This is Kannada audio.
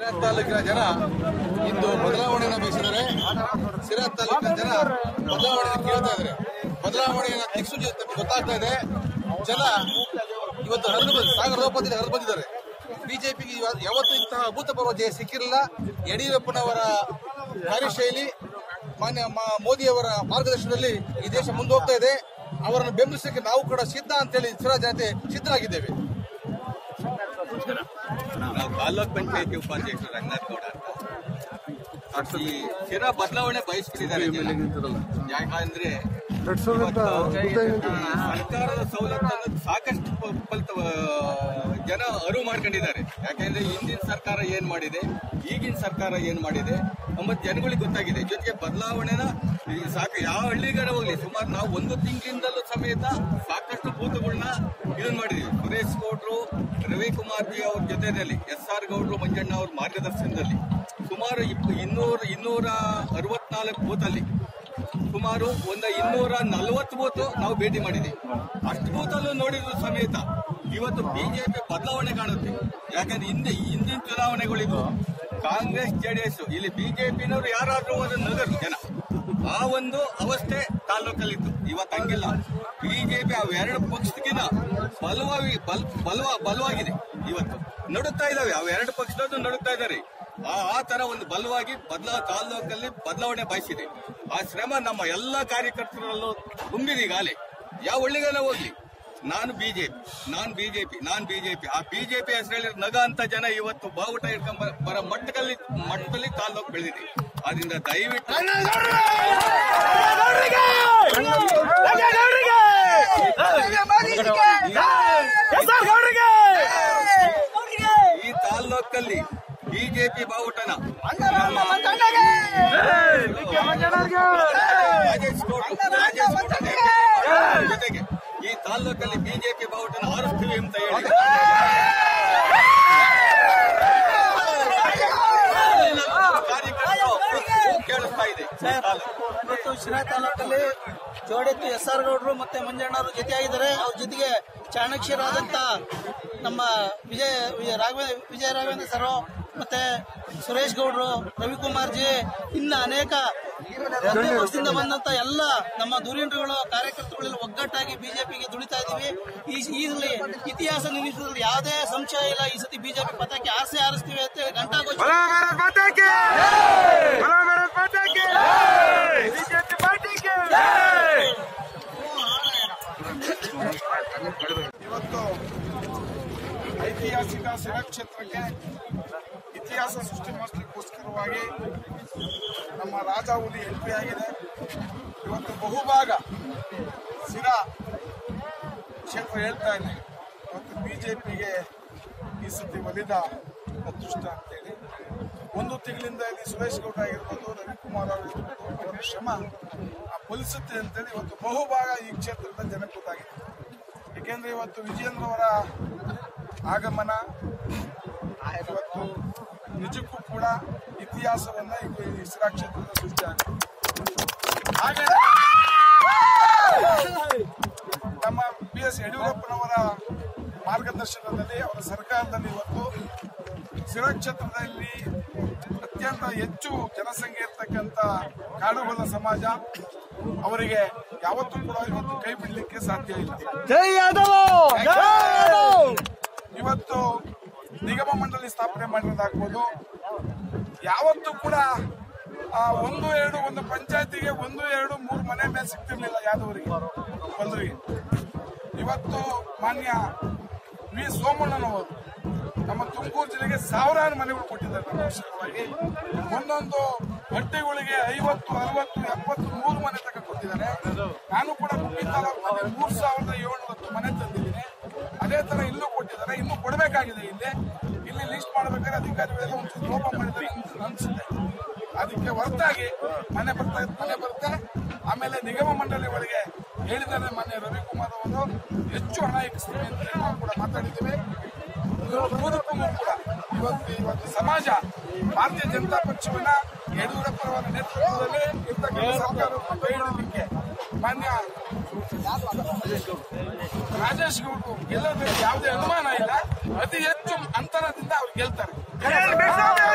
ಸಿರಾ ತಾಲೂಕಿನ ಜನ ಇಂದು ಬದಲಾವಣೆಯನ್ನು ಬಯಸಿದ್ದಾರೆ ಸಿರಾ ತಾಲೂಕಿನ ಜನ ಬದಲಾವಣೆಯನ್ನು ಕೇಳ್ತಾ ಇದ್ದಾರೆ ಬದಲಾವಣೆಯನ್ನು ದಿಕ್ಸೂಚಿ ಅಂತ ಗೊತ್ತಾಗ್ತಾ ಇದೆ ಜನ ಇವತ್ತು ಹರಿದು ಬಂದು ಸಾಗರ ರೂಪದಲ್ಲಿ ಹರಿದು ಬಂದಿದ್ದಾರೆ ಬಿಜೆಪಿಗೆ ಯಾವತ್ತೂ ಇಂತಹ ಅಭೂತಪೂರ್ವ ಜಯ ಸಿಕ್ಕಿರಲಿಲ್ಲ ಯಡಿಯೂರಪ್ಪನವರ ಕಾರ್ಯಶೈಲಿ ಮಾನ್ಯ ಮ- ಮೋದಿಯವರ ಮಾರ್ಗದರ್ಶನದಲ್ಲಿ ಈ ದೇಶ ಮುಂದೆ ಹೋಗ್ತಾ ಇದೆ ಅವರನ್ನು ಬೆಂಬಲಿಸಲಿಕ್ಕೆ ನಾವು ಕೂಡ ಸಿದ್ಧ ಅಂತೇಳಿ ಸಿರಾ ಜನತೆ ಸಿದ್ಧರಾಗಿದ್ದೇವೆ ನಾವು ತಾಲ್ಲೂಕ್ ಪಂಚಾಯತಿ ಉಪಾಧ್ಯಕ್ಷರು ರಂಗನಾಥ್ ಗೌಡ ಅಂತ ಈ ಸ್ಥಿರ ಬದಲಾವಣೆ ಬಯಸ್ಬಿಟ್ಟಿದ್ದಾರೆ ಜನ. ಯಾಕಂದ್ರೆ ಇವತ್ತು ಸರ್ಕಾರದ ಸವಲತ್ತನ್ನು ಸಾಕಷ್ಟು ಪ- ಫಲಿತ ಜನ ಅರಿವು ಮಾಡ್ಕೊಂಡಿದ್ದಾರೆ ಯಾಕಂದ್ರೆ ಹಿಂದಿನ ಸರ್ಕಾರ ಏನ್ ಮಾಡಿದೆ ಈಗಿನ ಸರ್ಕಾರ ಏನ್ ಮಾಡಿದೆ ಎಂಬತ್ತು ಜನಗಳಿಗೆ ಗೊತ್ತಾಗಿದೆ ಜೊತೆಗೆ ಬದಲಾವಣೆನ ಈ ಸಾಕು ಯಾವ ಹಳ್ಳಿಗಾರ ಹೋಗ್ಲಿ ಸುಮಾರು ನಾವು ಒಂದು ತಿಂಗಳಿಂದಲೂ ಸಮೇತ ಸಾಕಷ್ಟು ಬೂತ್ಗಳನ್ನ ಇದನ್ನ ಮಾಡಿದೀವಿ ಸುರೇಶ್ ಗೌಡ್ರು ರವಿಕುಮಾರ್ ಜಿ ಅವ್ರ ಜೊತೆಯಲ್ಲಿ ಎಸ್ ಆರ್ ಗೌಡ್ರು ಮಂಜಣ್ಣ ಅವ್ರ ಮಾರ್ಗದರ್ಶನದಲ್ಲಿ ಸುಮಾರು ಇಪ್ಪ- ಇನ್ನೂರ ಇನ್ನೂರ ಅರವತ್ನಾಲ್ಕು ಬೂತ್ ಅಲ್ಲಿ ಸುಮಾರು ಒಂದು ಇನ್ನೂರ ನಲವತ್ತು ಬೂತ್ ನಾವು ಭೇಟಿ ಮಾಡಿದ್ದೀವಿ ಅಷ್ಟು ಬೂತಲ್ಲೂ ನೋಡಿದ್ರು ಸಮೇತ ಇವತ್ತು ಬಿಜೆಪಿ ಬದಲಾವಣೆ ಕಾಣುತ್ತೆ ಯಾಕಂದ್ರೆ ಹಿಂದೆ ಹಿಂದಿನ ಚುನಾವಣೆಗಳಿಗೂ ಕಾಂಗ್ರೆಸ್ ಜೆಡಿಎಸ್ ಇಲ್ಲಿ ಬಿಜೆಪಿನವರು ಯಾರಾದ್ರೂ ಒಂದು ನಗರು ಜನ ಆ ಒಂದು ಅವಸ್ಥೆ ತಾಲೂಕಲ್ಲಿತ್ತು ಇವತ್ತು ಹಂಗಿಲ್ಲ ಬಿಜೆಪಿ ಅವೆರಡು ಪಕ್ಷಕ್ಕಿಂತ ಬಲವಾಗಿ ಬಲ್ ಬಲವ ಬಲವಾಗಿದೆ ಇವತ್ತು ನಡುತ್ತಾ ಇದಾವೆ ಅವೆರಡು ಪಕ್ಷದದ್ದು ನಡುತ್ತಾ ಇದ್ದಾರೆ ಆ ಆ ತರ ಒಂದು ಬಲವಾಗಿ ಬದಲಾ ತಾಲೂಕಲ್ಲಿ ಬದಲಾವಣೆ ಬಯಸಿದೆ ಆ ಶ್ರಮ ನಮ್ಮ ಎಲ್ಲ ಕಾರ್ಯಕರ್ತರಲ್ಲೂ ತುಂಬಿದೆ ಈಗಾಗಲೇ ಯಾವ ಹಳ್ಳಿಗೆಲ್ಲ ಹೋಗ್ಲಿ ನಾನು ಬಿಜೆಪಿ ನಾನ್ ಬಿಜೆಪಿ ನಾನ್ ಬಿಜೆಪಿ ಆ ಬಿಜೆಪಿ ಹೆಸರಲ್ಲಿ ನಗ ಅಂತ ಜನ ಇವತ್ತು ಬಾವುಟ ಇಟ್ಕೊಂಡ್ ಬರ- ಬರೋ ಮಟ್ಟದಲ್ಲಿ ಮಟ್ಟದಲ್ಲಿ ತಾಲೂಕು ಬೆಳೆದಿದೆ ಅದರಿಂದ ದಯವಿಟ್ಟು ಈ ತಾಲ್ಲೂಕಲ್ಲಿ ಬಿಜೆಪಿ ಬಾವುಟನ ರಾಜೇಶ್ ಗೌಡ್ರು, ರಾಜೇಶ್ ಗೌಡ್ರು ಜೊತೆಗೆ ಈ ತಾಲ್ಲೂಕಲ್ಲಿ ಬಿಜೆಪಿ ಬಾವುಟನ ಆರಿಸ್ತೀವಿ ಅಂತ ಹೇಳಿ ಕಾರ್ಯಕರ್ತರು ಕೇಳಿಸ್ತಾ ಇದೆ ಈ ತಾಲೂಕು. ಇವತ್ತು ಶಿರಾ ತಾಲೂಕಲ್ಲಿ ಜೋಡೆತ್ತು ಎಸ್ ಆರ್ ಗೌಡ್ರು ಮತ್ತೆ ಮಂಜಣ್ಣವರು ಜೊತೆಯಾಗಿದ್ದಾರೆ ಅವ್ರ ಜೊತೆಗೆ ಚಾಣಕ್ಯರಾದಂತ ನಮ್ಮ ವಿಜಯ ವಿಜಯ ರಾಘವೇಂದ್ರ ವಿಜಯ ರಾಘವೇಂದ್ರ ಸರ್ ಮತ್ತೆ ಸುರೇಶ್ ಗೌಡ್ರು ರವಿಕುಮಾರ್ ಜಿ ಇನ್ನ ಅನೇಕ ಒಂದೇ ಪಕ್ಷದಿಂದ ಬಂದಂತ ಎಲ್ಲ ನಮ್ಮ ಧುರೀಣರುಗಳು ಕಾರ್ಯಕರ್ತರುಗಳೆಲ್ಲ ಒಗ್ಗಟ್ಟಾಗಿ ಬಿಜೆಪಿಗೆ ದುಡಿತಾ ಇದೀವಿ ಈ ಈಗಲೇ ಇತಿಹಾಸ ನಿರ್ಮಿಸಿದ್ರೆ ಯಾವುದೇ ಸಂಶಯ ಇಲ್ಲ ಈ ಸತಿ ಬಿಜೆಪಿ ಪತಾಕೆ ಆಸೆ ಆರಿಸ್ತೀವಿ ಅಂತ ಹೇಳಿ ಘಂಟಾಘೋಷ ಇವತ್ತು ಐತಿಹಾಸಿಕ ಶಿರಾ ಕ್ಷೇತ್ರಕ್ಕೆ ಇತಿಹಾಸ ಸೃಷ್ಟಿ ಮಾಡಲಿಕ್ಕೋಸ್ಕರವಾಗಿ ನಮ್ಮ ರಾಜ ಹುಲಿ ಎಂಟ್ರಿ ಆಗಿದೆ ಇವತ್ತು ಬಹುಭಾಗ ಶಿರಾ ಕ್ಷೇತ್ರ ಹೇಳ್ತಾ ಇದೆ ಇವತ್ತು ಬಿಜೆಪಿಗೆ ಈ ಸತಿ ಒಲಿದ ಅದೃಷ್ಟ ಅಂತೇಳಿ ಒಂದು ತಿಂಗಳಿಂದ ಇಲ್ಲಿ ಸುರೇಶ್ ಗೌಡ ಆಗಿರ್ಬೋದು ರವಿಕುಮಾರ್ ಆಗಿರ್ಬೋದು ಅವರ ಶ್ರಮ ಆ ಫಲಿಸುತ್ತೆ ಅಂತೇಳಿ ಇವತ್ತು ಬಹುಭಾಗ ಈ ಕ್ಷೇತ್ರದ ಜನಕ್ಕೆ ಗೊತ್ತಾಗಿದೆ ಏಕೆಂದ್ರೆ ಇವತ್ತು ವಿಜೇಂದ್ರ ಅವರ ಆಗಮನ ಇವತ್ತು ನಿಜಕ್ಕೂ ಕೂಡ ಇತಿಹಾಸವನ್ನ ಇಲ್ಲಿ ಈ ಶಿರಾ ಕ್ಷೇತ್ರದ ಸೃಷ್ಟಿಯಾಗಿದೆ ಹಾಗೆ ನಮ್ಮ ಬಿ ಎಸ್ ಯಡಿಯೂರಪ್ಪನವರ ಮಾರ್ಗದರ್ಶನದಲ್ಲಿ ಅವರ ಸರ್ಕಾರದಲ್ಲಿ ಇವತ್ತು ಶಿರಾ ಕ್ಷೇತ್ರದಲ್ಲಿ ಅತ್ಯಂತ ಹೆಚ್ಚು ಜನಸಂಖ್ಯೆ ಇರ್ತಕ್ಕಂಥ ಕಾಡುಗೊಲ್ಲ ಸಮಾಜ ಅವರಿಗೆ ಯಾವತ್ತೂ ಕೂಡ ಇವತ್ತು ಕೈ ಬಿಡಲಿಕ್ಕೆ ಸಾಧ್ಯ ಇಲ್ಲ ಇವತ್ತು ನಿಗಮ ಮಂಡಳಿ ಸ್ಥಾಪನೆ ಮಾಡಿರೋದಾಗ್ಬೋದು ಯಾವತ್ತೂ ಕೂಡ ಆ, ಒಂದು ಎರಡು ಒಂದು ಪಂಚಾಯತಿಗೆ ಒಂದು ಎರಡು ಮೂರು ಮನೆ ಮೇಲೆ ಸಿಗ್ತಿರ್ಲಿಲ್ಲ ಯಾದವರಿಗೆ ಬಂದರಿಗೆ ಇವತ್ತು ಮಾನ್ಯ ವಿ ಸೋಮಣ್ಣನವರು ನಮ್ಮ ತುಮಕೂರು ಜಿಲ್ಲೆಗೆ ಸಾವಿರಾರು ಮನೆಗಳು ಕೊಟ್ಟಿದ್ದಾರೆ ನಮ್ಮ ವರ್ಷಗಳಾಗಿ ಒಂದೊಂದು ಹಟ್ಟಿಗಳಿಗೆ ಐವತ್ತು ಅರವತ್ತು ಎಪ್ಪತ್ತು ನೂರು ಮನೆ ತನಕ ಕೊಟ್ಟಿದ್ದಾರೆ ನಾನು ಕೂಡ ಮುಖ್ಯ ತಾಲೂಕಿನಲ್ಲಿ ಮೂರು ಸಾವಿರದ ಏಳ್ನೂರ ಮನೆ ತಂದಿದ್ದೀನಿ ಅದೇ ತರ ಇಲ್ಲೂ ಕೊಟ್ಟಿದ್ದಾರೆ ಇನ್ನೂ ಕೊಡಬೇಕಾಗಿದೆ ಇಲ್ಲಿ ಇಲ್ಲಿ ಲಿಸ್ಟ್ ಮಾಡಬೇಕಾದ್ರೆ ಅಧಿಕಾರಿಗಳೆಲ್ಲ ಒಂಚೂರು ಲೋಪ ಮಾಡಿದ್ದಾರೆ ಅಂತ ಅನ್ಸುತ್ತೆ ಅದಕ್ಕೆ ಹೊರತಾಗಿ ಮನೆ ಬರ್ತಾ ಮನೆ ಬರುತ್ತೆ ಆಮೇಲೆ ನಿಗಮ ಮಂಡಳಿ ಒಳಗೆ ಹೇಳಿದ್ದಾರೆ ಮಾನ್ಯ ರವಿಕುಮಾರ್ ಅವರು ಹೆಚ್ಚು ಹಣ ಇಕ್ಕಿಸ್ತೀವಿ ಅಂತ ಹೇಳಿ ನಾವು ಕೂಡ ಮಾತಾಡಿದ್ದೀವಿ ಮೂರಕ್ಕೂ ಮೂರು ಕೂಡ ಇವತ್ತು ಇವತ್ತು ಸಮಾಜ ಭಾರತೀಯ ಜನತಾ ಪಕ್ಷವನ್ನ ಯಡಿಯೂರಪ್ಪರವರ ನೇತೃತ್ವದಲ್ಲಿ ಇರ್ತಕ್ಕಂಥ ಸರ್ಕಾರವನ್ನು ಕೈ ಹಿಡಿಲಿಕ್ಕೆ ಮಾನ್ಯ ರಾಜೇಶ್ ಗೌಡ್ರು ಗೆಲ್ಲೋದ್ರಲ್ಲಿ ಯಾವುದೇ ಅನುಮಾನ ಇಲ್ಲ ಅತಿ ಹೆಚ್ಚು ಅಂತರದಿಂದ ಅವ್ರು ಗೆಲ್ತಾರೆ